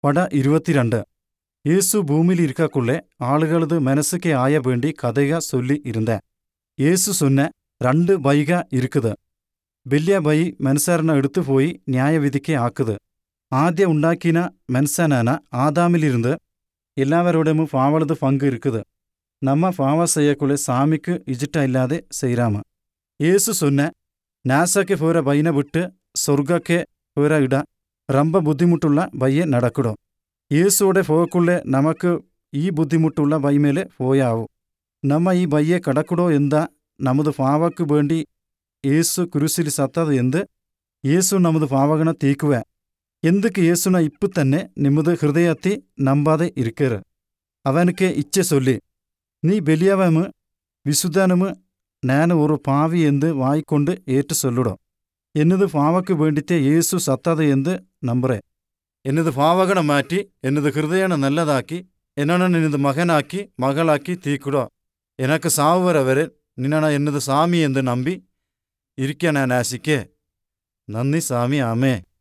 പട ഇരുപത്തിരണ്ട് യേசு பூமியில் இருக்கக்குள்ளே ஆளுகளது மனசுக்கு ஆய வேண்டி கதைக சொல்லி இருந்தேன் യേസു சொன்ன രണ്ട് ബൈക ഇരിക്കുത് വലിയ ബൈ മനുഷ്യരനെ എടുത്തു പോയി ന്യായവിധിക്ക് ആക്കുത് ആദ്യ ഉണ്ടാക്കിന മനുഷ്യനാന ആദാമിലിരുന്ന് എല്ലാവരോടും പാവളത് പങ്ക് ഇരിക്കുത് നമ്മ പാവ செய்யக்குள்ளே சாமிக்கு இஜிட்ட இல்லாതെ செய்றாம യേസു சொன்ன നാസയ്ക്ക് പോര ബൈന വിട്ട് സ്വർഗಕ್ಕೆ പോര ഇട ரொம்ப ബുദ്ധിമുട്ടുള്ള ബയ്യെ നടക്കിടും യേസുവിടെ പോകക്കുള്ളേ നമുക്ക് ഈ ബുദ്ധിമുട്ടുള്ള ബൈ മേലെ പോയാവൂ നമ്മ ഈ ബയ്യെ കടക്കിടോ എന്താ നമത് പാവക്ക് വേണ്ടി യേಸು ಕುರುಸಿಲಿ ಸತ್ತದು ಎಂದು യേಸು ನಮ್ಮದು ಪಾವಗಣ ತೀಕುವೆ ಎಂದಕ್ಕೆ യേಸುನ ಇಪ್ಪು തന്നെ ನಿಮ್ಮದು ಹೃದಯತ್ತಿ ನಂಬಾದೆ ಇರಿಕರು ಅವನಿಗೆ ಇಚ್ಛೆ ಸೊಲ್ಲಿ നീ ബലിയവമ് വിശുദ്ധനുമ് ഞാൻ ഒരു പാവി എന്ന് വായിക്കൊണ്ട് ഏറ്റു ചൊല്ലുടോ എന്നത് പാവക്ക് വേണ്ടിത്തെ യേസു സത്തത് എന്ന് നമ്പറേ എന്നത് പാവകണ മാറ്റി എന്നത് ഹൃദയണ നല്ലതാക്കി എന്നണ നിന്നത് മകനാക്കി മകളാക്കി തീക്കുടോ എനക്ക് സാവുവരവരെ നിന്നണ എന്നത് സാമി എന്ന് നമ്പി ഇരിക്കാൻ ഞാൻ ആശിക്കേ നന്ദി സ്വാമി ആമേ